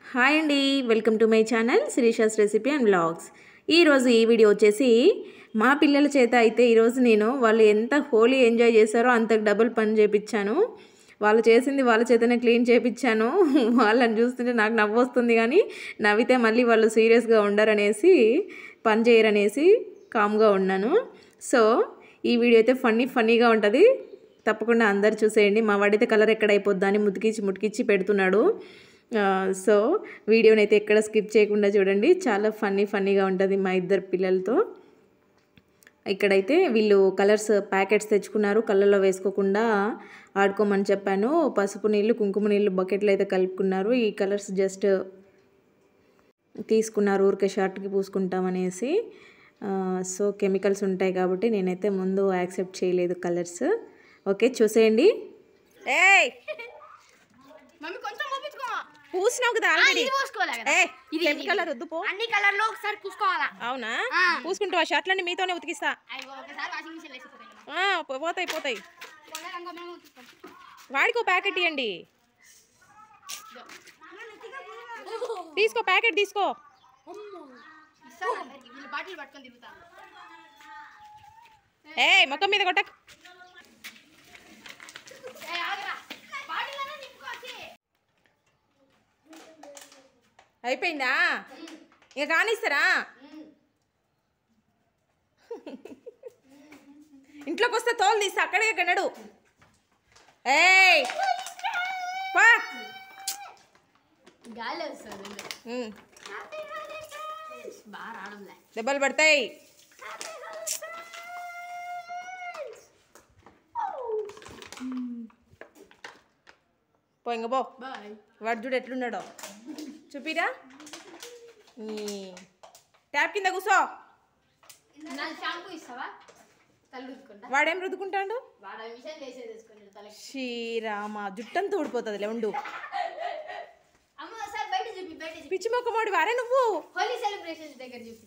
Hi అండి welcome to my channel Sirisha's recipe and blogs ఈరోజు ఈ వీడియో వచ్చేసి మా పిల్లల చేత అయితే ఈరోజు నేను వాళ్ళు ఎంత హోలీ ఎంజాయ్ చేశారో అంత డబుల్ పని చేపించాను వాళ్ళు చేసింది వాళ్ళ చేతనే క్లీన్ చేపించాను వాళ్ళని చూస్తుంటే నాకు నవ్వు వస్తుంది కానీ నవ్వితే మళ్ళీ వాళ్ళు సీరియస్గా ఉండరనేసి పని చేయరనేసి కామ్గా ఉన్నాను సో ఈ వీడియో అయితే ఫన్నీ ఫన్నీగా ఉంటుంది తప్పకుండా అందరు చూసేయండి మా వాడైతే కలర్ ఎక్కడ అయిపోద్దా అని ముతికిచ్చి ముటికిచ్చి పెడుతున్నాడు ఆ, సో వీడియోని అయితే ఎక్కడ స్కిప్ చేయకుండా చూడండి చాలా ఫన్నీ ఫన్నీగా ఉంటుంది మా ఇద్దరు పిల్లలతో ఇక్కడైతే వీళ్ళు కలర్స్ ప్యాకెట్స్ తెచ్చుకున్నారు కళ్ళల్లో వేసుకోకుండా ఆడుకోమని చెప్పాను పసుపు నీళ్ళు కుంకుమ నీళ్ళు బకెట్లో అయితే కలుపుకున్నారు ఈ కలర్స్ జస్ట్ తీసుకున్నారు ఊరికే షర్ట్కి పూసుకుంటామనేసి ఆ, సో కెమికల్స్ ఉంటాయి కాబట్టి నేనైతే ముందు యాక్సెప్ట్ చేయలేదు కలర్స్ ఓకే చూసేయండి ఏయ్ మమ్మీ కొంచెం చూపించుకో పూసినావు కదా ఆల్రెడీ ఇది పోసుకోవాలి కదా ఏ ఇది కెమికల్ కలర్ వద్దు పో అన్ని కలర్ లో ఒకసారి పూసుకోవాలా అవునా ఆ. పూసుకుంటావా షర్ట్లన్నీ మీతోనే ఉతికిస్తా అవి ఒకసారి వాషింగ్ మిషన్ వేసిపోతాయి ఆ, పో- పోతాయి పోతాయి రంగు మేము ఉతుక్కుంటాం. వాడికో ప్యాకెట్ ఇవ్వండి తీసుకో ప్యాకెట్ తీసుకో ఇస్తాను అందరికి వీళ్ళు బాటిల్ పట్టుకొని తిరుగుతాను ఏ ముఖం మీద కొట్టకు ఏ, ఆగరా. బాటిల్ అన్నా నింపుకోవచ్చు. అయిపోయిందా ఇక కానిస్తారా ఇంట్లోకి వస్తే తోలు తీస్తా అక్కడే కన్నడు ఏయ్ పా గాలి వస్తుంది ఉమ్, బాగా రావడంలే దెబ్బలు పడతాయి పో ఇంక పో బాయ్ వాడు చూడు ఎట్లున్నాడో చూపిరా ఈ ట్యాప్ కింద కూసో నా షాంపూ ఇస్తావా తల్లు ఉతుకుంటా వాడేం రుద్దుకుంటాడు వాడు ఆ మిషన్ వేసేది వేసుకుని తలకి శ్రీరామ జుట్టంతా ఊడిపోతుంది ఉండు అమ్మ ఒకసారి బయట చూపి బయట చూపి పిచ్చి మొక్కమోడి వారే నువ్వు హోలీ సెలబ్రేషన్స్ దగ్గర చూపి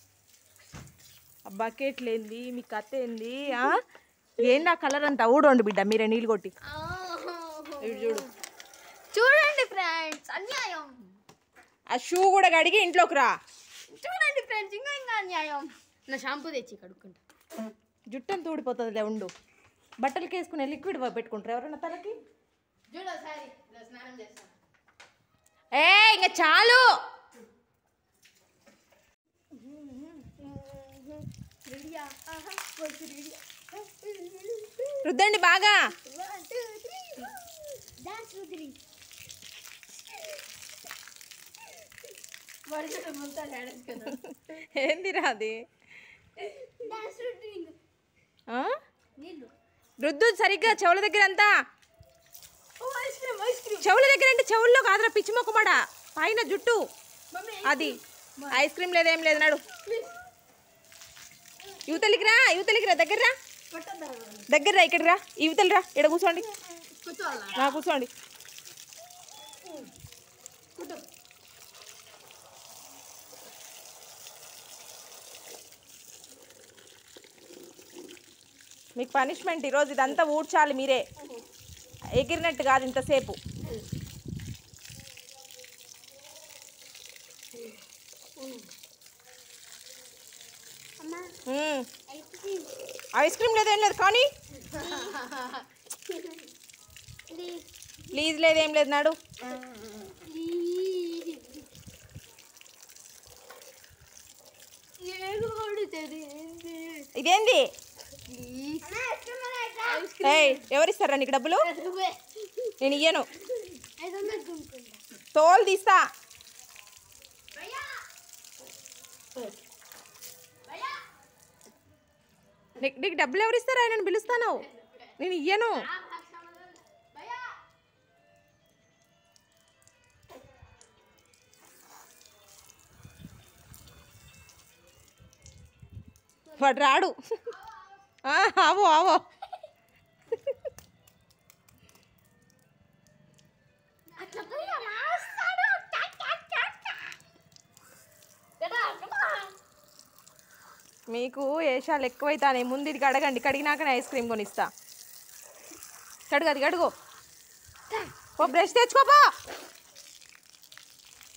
ఆ బకెట్ లేంది మీ కథ ఏంది ఆ? ఏంది ఆ కలర్ అంతా ఊడండి బిడ్డ మీరే నీళ్ళు కొట్టి ఇటు చూడు చూడండి ఫ్రెండ్స్ అన్యాయం ఆ షూ కూడా కడిగి ఇంట్లోకి రా చూడండి ఫ్రెండ్స్ ఇంకా ఇంకా అన్యాయం నా షాంపూ తెచ్చి కడుక్కుంటా జుట్టంతా ఊడిపోతుంది ఉండు బట్టలకి వేసుకునే లిక్విడ్ పెట్టుకుంటారు ఎవరైనా తలకి చూడు ఒకసారి ఇలా స్నానం చేస్తాను ఏ ఇంకా చాలు రెడీయా ఆహా వచ్చి రెడీయా రుద్దండి బాగా వన్ టూ త్రీ డాన్స్ రుద్రి వరుసగా మొత్తం డాన్స్ కదా ఏందిరా అది డాన్స్ రుద్రి ఆ? నీళ్ళు రుద్దు సరిగ్గా చెవుల దగ్గర అంతా ఓ ఐస్ క్రీమ్ ఐస్ క్రీమ్ చెవుల దగ్గర అంటే చెవుల్లో కాదురా పిచ్చి మొక్కమాడ పైన జుట్టు మమ్మీ అది ఐస్ క్రీమ్ లేదేం లేదు నాడు యువతలికి రా యువతలికి రా దగ్గర రా కొట్టద్దా దగ్గర రా ఇక్కడ రా యువతలు రా ఇక్కడ కూర్చోండి కూర్చోవాలా నా కూర్చోండి కూర్చో మీకు పనిష్మెంట్ ఈరోజు ఇదంతా ఊడ్చాలి మీరే ఎగిరినట్టు కాదు ఇంతసేపు అమ్మా మ్మ్. ఐస్ క్రీమ్ ఐస్ క్రీమ్ లేదేం లేదు కానీ ప్లీజ్ ప్లీజ్ లేదేం లేదు నాడు ఏదో కొడుతుంది ఇదేంది ఏయ్ ఎవరిస్తారా నీకు డబ్బులు నేను ఇయ్యను తోలు తీస్తా నీకు నీకు డబ్బులు ఎవరు ఇస్తారా ఆయన పిలుస్తాను నేను ఇయ్యను వాడు రాడు ఆ, ఆవో ఆవో మీకు ఏషాలు ఎక్కువైతానే ముందు ఇది కడగండి కడిగినాకనే ఐస్ క్రీమ్ కొనిస్తా కడుగు అది కడుగు ఓ బ్రష్ తెచ్చుకోపా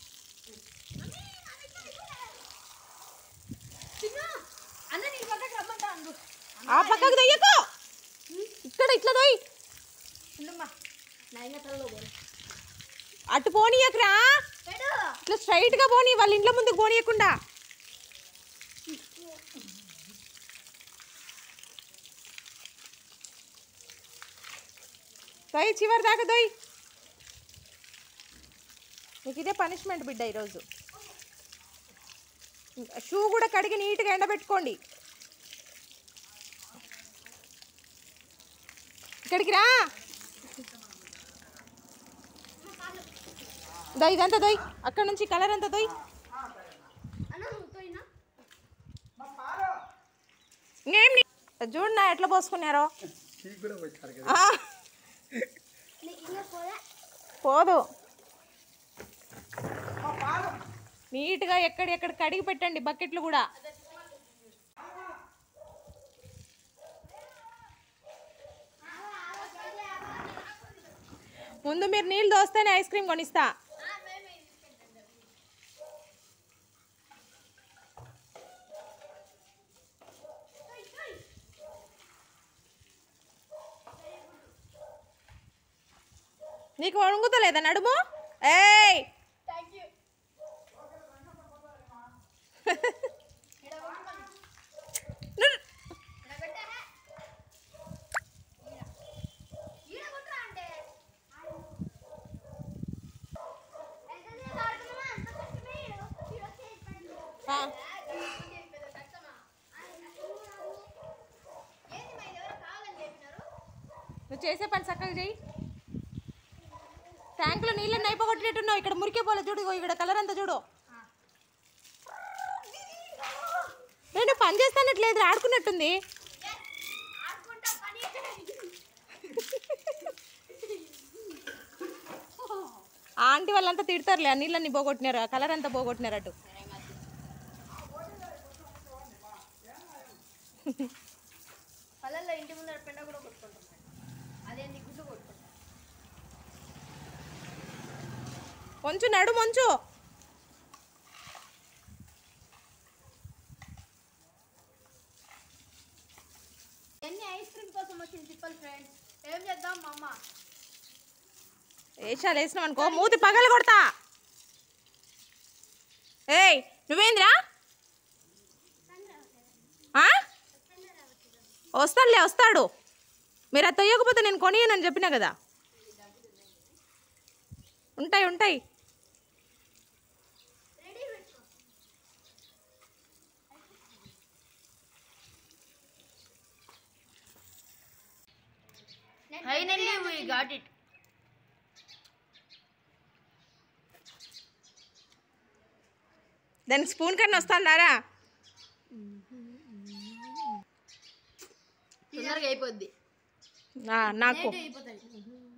ఆ పక్కకు దొయ్యకు ఇక్కడ ఇట్లా దొయ్యి ఉండమ్మా నా ఇంకా తలలో పోను అటు పోనీయకురా పెడు ఇట్లా స్ట్రైట్ గా పోనీ వాళ్ళ ఇంట్లో ముందుకు పోనీయకుండా దొయ్యి చివరి దాకా దొయ్యి నీకు ఇదే పనిష్మెంట్ బిడ్డ ఈరోజు షూ కూడా కడిగి నీట్గా ఎండబెట్టుకోండి ఇక్కడికి రా దో ఇదంతా దొయ్ అక్కడ నుంచి కలర్ అంతా దొయ్ అన్న నువ్వుతోయినా ఇంకేం నీ- చూడు నా ఎట్లా పోసుకున్నారో ఆ, నీకు ఇంకా పోలే పోదు నీట్గా ఎక్కడెక్కడ కడిగి పెట్టండి బకెట్లు కూడా ముందు మీరు నీళ్ళు దోస్తేనే ఐస్ క్రీమ్ కొనిస్తా నీకు వణుకుతలేదా నడుము ఏయ్ థ్యాంక్ యూ ను- ఈడ కొట్టురా అంటే ఆ, నువ్వు చేసే పని చక్కగా చెయ్యి ట్యాంకులో నీళ్ళని అయిపోగొట్టినట్టున్నావు ఇక్కడ మురికే పోలే చూడు ఇగో ఇక్కడ కలర్ అంతా చూడు నేను పని చేస్తానట్లేదు ఆడుకున్నట్టుంది ఆ ఆంటీ వాళ్ళంతా తిడతారులే ఆ నీళ్ళని పోగొట్టినారు ఆ కలర్ అంతా పోగొట్టినారు అటు పల్లెల్లో ఇంటి ముందర పెండ కూడా కొట్టుకుంటాం అదేంది గుడ్డు కొట్టుకుంటాం కొంచెం నడు మంచు ఎన్ని ఐస్ క్రీమ్ కోసం వచ్చింది తిప్పలు ఫ్రెండ్స్ ఏం చేద్దాం మా అమ్మ వేషాలు వేసినాం అనుకో మూతి పగల కొడతా ఏయ్ నువ్వేంద్రా ఆ? వస్తాడులే వస్తాడు మీరు అది తొయ్యకపోతే నేను కొనియనని చెప్పినా కదా ఉంటాయి ఉంటాయి రెడీ పెట్టుకో ఫైనల్లీ వీ గాట్ ఇట్ దానికి స్పూన్ కన్నా వస్తాందారా తొందరగా అయిపోద్ది ఆ, నాకు అయిపోతుంది